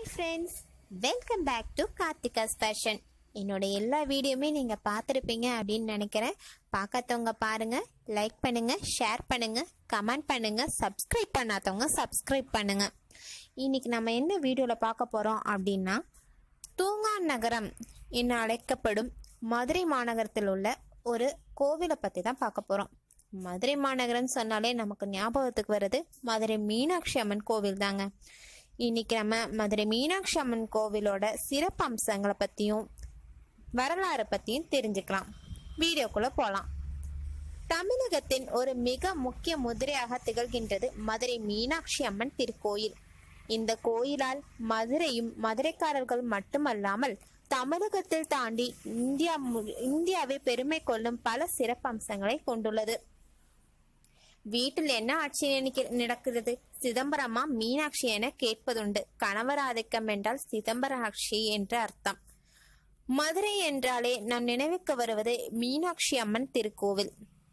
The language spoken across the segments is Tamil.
hi friends welcome back to Karthika's fashion என்னோட எல்லா வீடியோமே நீங்கள் பார்த்துருப்பீங்க அப்படின்னு நினைக்கிறேன் பார்க்காதவங்க பாருங்க லைக் பண்ணுங்க ஷேர் பண்ணுங்க கமெண்ட் பண்ணுங்க சப்ஸ்கிரைப் பண்ணாதவங்க சப்ஸ்கிரைப் பண்ணுங்க இன்னைக்கு நம்ம என்ன வீடியோவில் பார்க்க போகிறோம் அப்படின்னா தூங்கான் நகரம் என அழைக்கப்படும் மதுரை மாநகரத்தில் உள்ள ஒரு கோவிலை பற்றி தான் பார்க்க போகிறோம் மதுரை மாநகரம்னு சொன்னாலே நமக்கு ஞாபகத்துக்கு வருது மதுரை மீனாட்சி அம்மன் கோவில் தாங்க இன்னைக்கு நம்ம மதுரை மீனாட்சி அம்மன் கோவிலோட சிறப்பு அம்சங்களை பற்றியும் வரலாறு பற்றியும் தெரிஞ்சுக்கலாம் வீடியோக்குள்ளே போகலாம் தமிழகத்தின் ஒரு மிக முக்கிய முதிரையாக திகழ்கின்றது மதுரை மீனாட்சி அம்மன் திருக்கோயில் இந்த கோயிலால் மதுரையும் மதுரைக்காரர்கள் மட்டுமல்லாமல் தமிழகத்தில் தாண்டி இந்தியா மு- இந்தியாவை பெருமை கொள்ளும் பல சிறப்பம்சங்களை கொண்டுள்ளது வீட்டில் என்ன ஆட்சி நினைக்க- நடக்கிறது சிதம்பரமா மீனாட்சி என கேட்பதுண்டு கணவர் ஆதிக்கம் என்றால் சிதம்பராட்சி என்று அர்த்தம் மதுரை என்றாலே நம் நினைவுக்கு வருவது மீனாட்சி அம்மன் திருக்கோவில்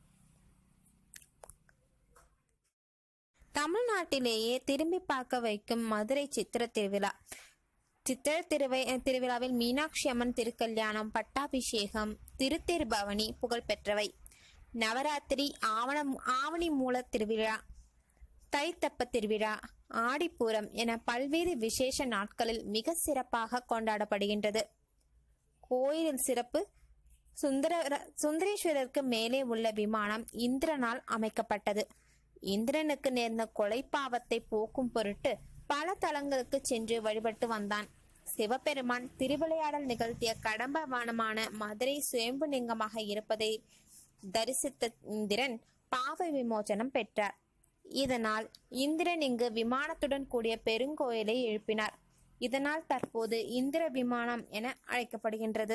தமிழ்நாட்டிலேயே திரும்பி பார்க்க வைக்கும் மதுரை சித்திர திருவிழா சித்திர திருவை திருவிழாவில் மீனாட்சி அம்மன் திருக்கல்யாணம் பட்டாபிஷேகம் திருத்தேர்பவனி புகழ்பெற்றவை நவராத்திரி ஆவணம் ஆவணி மூல திருவிழா தைத்தப்ப திருவிழா ஆடிப்பூரம் என பல்வேறு விசேஷ நாட்களில் மிக சிறப்பாக கொண்டாடப்படுகின்றது கோயிலின் சிறப்பு சுந்தர சுந்தரேஸ்வரருக்கு மேலே உள்ள விமானம் இந்திரனால் அமைக்கப்பட்டது இந்திரனுக்கு நேர்ந்த கொலை பாவத்தை போக்கும் பொருட்டு பல தலங்களுக்கு சென்று வழிபட்டு வந்தான் சிவபெருமான் திருவிளையாடல் நிகழ்த்திய கடம்பவனமான மதுரை சுயம்புலிங்கமாக இருப்பதை தரிசித்த இந்திரன் பாவ விமோசனம் பெற்றார் இதனால் இந்திரன் இங்கு விமானத்துடன் கூடிய பெருங்கோயிலை எழுப்பினார் இதனால் தற்போது இந்திர விமானம் என அழைக்கப்படுகின்றது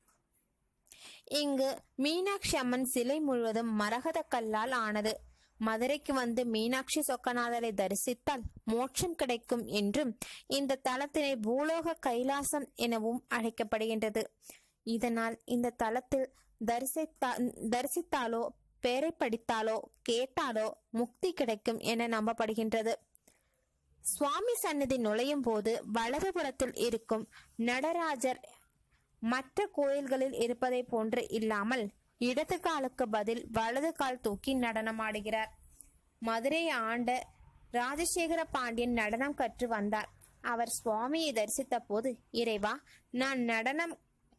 இங்கு மீனாட்சி அம்மன் சிலை முழுவதும் மரகத கல்லால் ஆனது மதுரைக்கு வந்து மீனாட்சி சொக்கநாதரை தரிசித்தால் மோட்சம் கிடைக்கும் என்றும் இந்த தலத்தினை பூலோக கைலாசம் எனவும் அழைக்கப்படுகின்றது இதனால் இந்த தலத்தில் தரிசித்தா தரிசித்தாலோ பெயரை படித்தாலோ கேட்டாலோ முக்தி கிடைக்கும் என நம்பப்படுகின்றது சுவாமி சன்னதி நுழையும் போது வலதுபுறத்தில் இருக்கும் நடராஜர் மற்ற கோயில்களில் இருப்பதை போன்று இல்லாமல் இடது காலுக்கு பதில் வலது கால் தூக்கி நடனமாடுகிறார் மதுரை ஆண்ட ராஜசேகர பாண்டியன் நடனம் கற்று வந்தார் அவர் சுவாமியை தரிசித்த போது இறைவா நான் நடனம்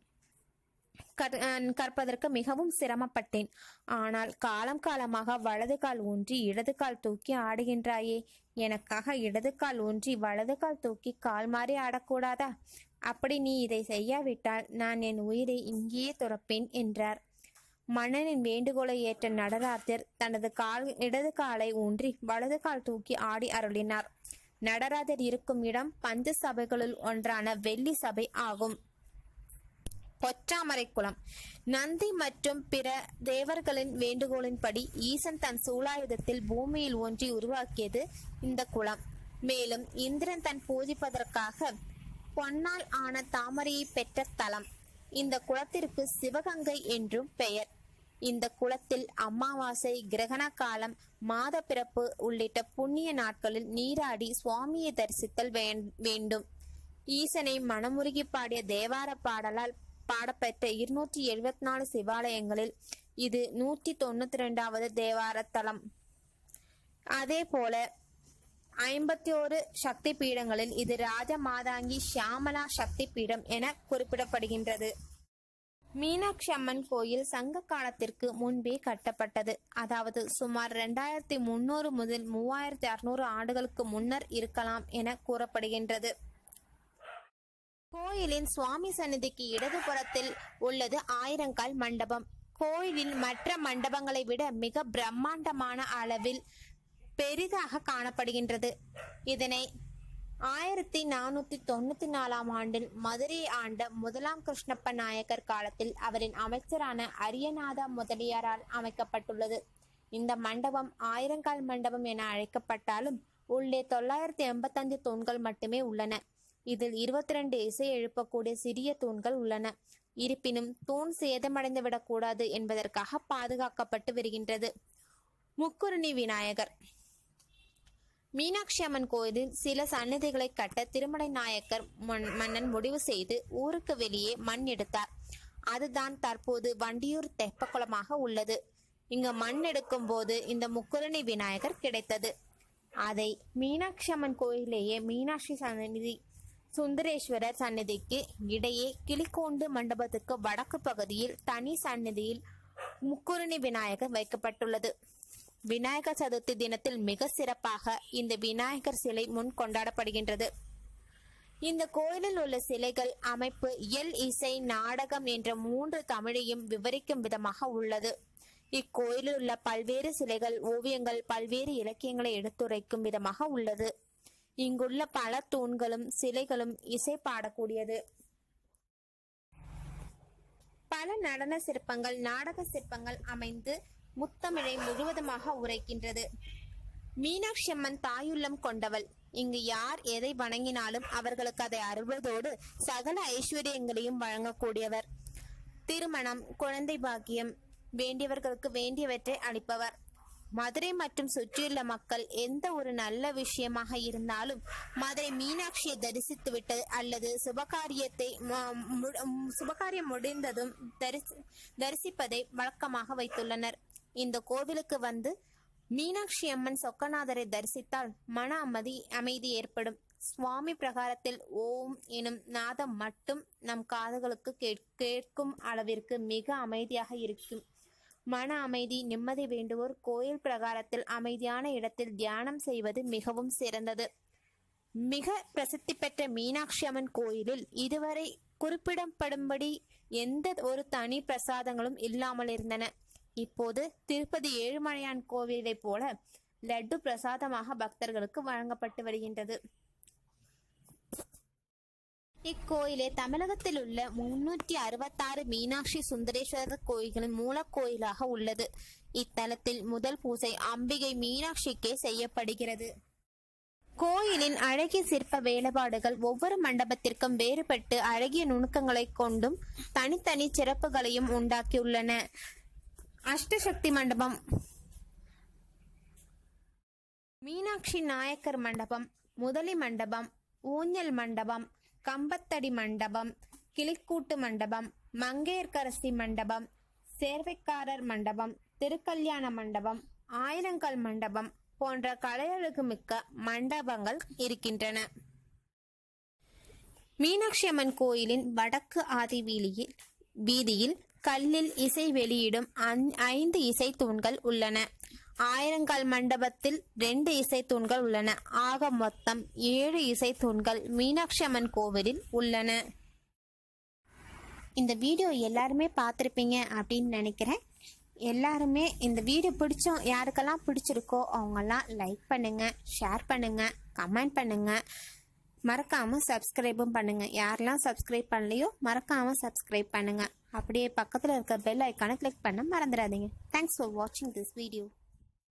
கற்- அஹ் கற்பதற்கு மிகவும் சிரமப்பட்டேன் ஆனால் காலம் காலமாக வலது கால் ஊன்றி இடது கால் தூக்கி ஆடுகின்றாயே எனக்காக இடது கால் ஊன்றி வலது கால் தூக்கி கால் மாறி ஆடக்கூடாதா அப்படி நீ இதை செய்யாவிட்டால் நான் என் உயிரை இங்கேயே துறப்பேன் என்றார் மன்னனின் வேண்டுகோளை ஏற்ற நடராஜர் தனது கால் இடது காலை ஊன்றி வலது கால் தூக்கி ஆடி அருளினார் நடராஜர் இருக்கும் இடம் பஞ்ச சபைகளுள் ஒன்றான வெள்ளி சபை ஆகும் பொற்றாமரை குளம் நந்தி மற்றும் பிற தேவர்களின் வேண்டுகோளின்படி ஈசன் தன் சூலாயுதத்தில் பூமியில் ஒன்றி உருவாக்கியது இந்த குளம் மேலும் இந்திரன் தன் பூஜிப்பதற்காக பொன்னால் ஆன தாமரையை பெற்ற தலம் இந்த குளத்திற்கு சிவகங்கை என்றும் பெயர் இந்த குளத்தில் அமாவாசை கிரகண காலம் மாத பிறப்பு உள்ளிட்ட புண்ணிய நாட்களில் நீராடி சுவாமியை தரிசித்தல் வேண்- வேண்டும் ஈசனை மனமுருகி பாடிய தேவார பாடலால் பாடப்பெற்ற இருநூற்றி எழுபத்தி நாலு சிவாலயங்களில் இது நூற்றி தொண்ணூத்தி ரெண்டாவது தேவார தலம் அதே போல ஐம்பத்தி ஒரு சக்தி பீடங்களில் இது ராஜ மாதாங்கி ஷியாமலா சக்தி பீடம் என குறிப்பிடப்படுகின்றது மீனாட்சி அம்மன் கோயில் சங்க காலத்திற்கு முன்பே கட்டப்பட்டது அதாவது சுமார் ரெண்டாயிரத்தி முன்னூறு முதல் மூவாயிரத்தி அறுநூறு ஆண்டுகளுக்கு முன்னர் இருக்கலாம் என கூறப்படுகின்றது கோயிலின் சுவாமி சன்னதிக்கு இடதுபுறத்தில் உள்ளது ஆயிரங்கால் மண்டபம் கோயிலின் மற்ற மண்டபங்களை விட மிக பிரம்மாண்டமான அளவில் பெரிதாக காணப்படுகின்றது இதனை ஆயிரத்தி நானூத்தி தொண்ணூத்தி நாலாம் ஆண்டில் மதுரையை ஆண்ட முதலாம் கிருஷ்ணப்ப நாயக்கர் காலத்தில் அவரின் அமைச்சரான அரியநாதா முதலியாரால் அமைக்கப்பட்டுள்ளது இந்த மண்டபம் ஆயிரங்கால் மண்டபம் என அழைக்கப்பட்டாலும் உள்ளே தொள்ளாயிரத்தி எண்பத்தஞ்சு தூண்கள் மட்டுமே உள்ளன இதில் இருபத்தி ரெண்டு இசை எழுப்பக்கூடிய சிறிய தூண்கள் உள்ளன இருப்பினும் தூண் சேதமடைந்து விடக்கூடாது என்பதற்காக பாதுகாக்கப்பட்டு வருகின்றது முக்குருணி விநாயகர் மீனாட்சி அம்மன் கோயிலில் சில சன்னதிகளை கட்ட திருமலை நாயக்கர் மன்- மன்னன் முடிவு செய்து ஊருக்கு வெளியே மண் எடுத்தார் அதுதான் தற்போது வண்டியூர் தெப்பக்குளமாக உள்ளது இங்கு மண் எடுக்கும் போது இந்த முக்குரணி விநாயகர் கிடைத்தது அதை மீனாட்சி அம்மன் கோயிலேயே மீனாட்சி சன்னதி சுந்தரேஸ்வரர் சன்னதிக்கு இடையே கிளிக்கோண்டு மண்டபத்துக்கு வடக்கு பகுதியில் தனி சன்னதியில் முக்குருணி விநாயகர் வைக்கப்பட்டுள்ளது விநாயகர் சதுர்த்தி தினத்தில் மிக சிறப்பாக இந்த விநாயகர் சிலை முன் கொண்டாடப்படுகின்றது இந்த கோயிலில் உள்ள சிலைகள் அமைப்பு இயல் இசை நாடகம் என்ற மூன்று தமிழையும் விவரிக்கும் விதமாக உள்ளது இக்கோயிலில் உள்ள பல்வேறு சிலைகள் ஓவியங்கள் பல்வேறு இலக்கியங்களை எடுத்துரைக்கும் விதமாக உள்ளது இங்குள்ள பல தூண்களும் சிலைகளும் இசை பாடக்கூடியது பல நடன சிற்பங்கள் நாடக சிற்பங்கள் அமைந்து முத்தமிழை முழுவதுமாக உரைக்கின்றது மீனாட்சி அம்மன் தாயுள்ளம் கொண்டவள் இங்கு யார் எதை வணங்கினாலும் அவர்களுக்கு அதை அருள்வதோடு சகல ஐஸ்வர்யங்களையும் வழங்கக்கூடியவர் திருமணம் குழந்தை பாக்கியம் வேண்டியவர்களுக்கு வேண்டியவற்றை அளிப்பவர் மதுரை மற்றும் சுற்றியுள்ள மக்கள் எந்த ஒரு நல்ல விஷயமாக இருந்தாலும் மதுரை மீனாட்சியை தரிசித்துவிட்டு அல்லது சுபகாரியத்தை ம- மு- ம், சுபகாரியம் முடிந்ததும் தரிசி தரிசிப்பதை வழக்கமாக வைத்துள்ளனர் இந்த கோவிலுக்கு வந்து மீனாட்சி அம்மன் சொக்கநாதரை தரிசித்தால் மன அமைதி அமைதி ஏற்படும் சுவாமி பிரகாரத்தில் ஓம் எனும் நாதம் மட்டும் நம் காதுகளுக்கு கேட்- கேட்கும் அளவிற்கு மிக அமைதியாக இருக்கும் மன அமைதி நிம்மதி வேண்டுவோர் கோயில் பிரகாரத்தில் அமைதியான இடத்தில் தியானம் செய்வது மிகவும் சிறந்தது மிக பிரசித்தி பெற்ற மீனாட்சி அம்மன் கோயிலில் இதுவரை குறிப்பிடப்படும்படி எந்த ஒரு தனி பிரசாதங்களும் இல்லாமல் இருந்தன இப்போது திருப்பதி ஏழுமலையான் கோவிலைப் போல லட்டு பிரசாதமாக பக்தர்களுக்கு வழங்கப்பட்டு வருகின்றது இக்கோயிலே தமிழகத்தில் உள்ள முன்னூற்றி அறுபத்தாறு மீனாட்சி சுந்தரேஸ்வரர் கோயில்களின் மூலக்கோயிலாக உள்ளது இத்தலத்தில் முதல் பூஜை அம்பிகை மீனாட்சிக்கே செய்யப்படுகிறது கோயிலின் அழகிய சிற்ப வேலைப்பாடுகள் ஒவ்வொரு மண்டபத்திற்கும் வேறுபட்டு அழகிய நுணுக்கங்களை கொண்டும் தனித்தனி சிறப்புகளையும் உண்டாக்கியுள்ளன அஷ்டசக்தி மண்டபம் மீனாட்சி நாயக்கர் மண்டபம் முதலி மண்டபம் ஊஞ்சல் மண்டபம் கம்பத்தடி மண்டபம் கிளிக்கூட்டு மண்டபம் மங்கையர்க்கரசி மண்டபம் சேர்வைக்காரர் மண்டபம் திருக்கல்யாண மண்டபம் ஆயிரங்கால் மண்டபம் போன்ற கலையழகு மிக்க மண்டபங்கள் இருக்கின்றன மீனாட்சி அம்மன் கோயிலின் வடக்கு ஆதி வீதியில் வீதியில் கல்லில் இசை வெளியிடும் ஐந்- ஐந்து இசை தூண்கள் உள்ளன ஆயிரங்கால் மண்டபத்தில் ரெண்டு இசை தூண்கள் உள்ளன ஆக மொத்தம் ஏழு இசை தூண்கள் மீனாட்சி அம்மன் கோவிலில் உள்ளன இந்த வீடியோ எல்லாருமே பார்த்துருப்பீங்க அப்படின்னு நினைக்கிறேன் எல்லாருமே இந்த வீடியோ பிடிச்சோம் யாருக்கெல்லாம் பிடிச்சிருக்கோ அவங்கெல்லாம் லைக் பண்ணுங்க ஷேர் பண்ணுங்க கமெண்ட் பண்ணுங்க மறக்காம சப்ஸ்கிரைபும் பண்ணுங்க யாரெல்லாம் சப்ஸ்கிரைப் பண்ணலையோ மறக்காம சப்ஸ்கிரைப் பண்ணுங்க அப்படியே பக்கத்தில் இருக்க பெல் ஐக்கானை கிளிக் பண்ண மறந்துடாதீங்க தேங்க்ஸ் ஃபார் வாட்சிங் திஸ் வீடியோ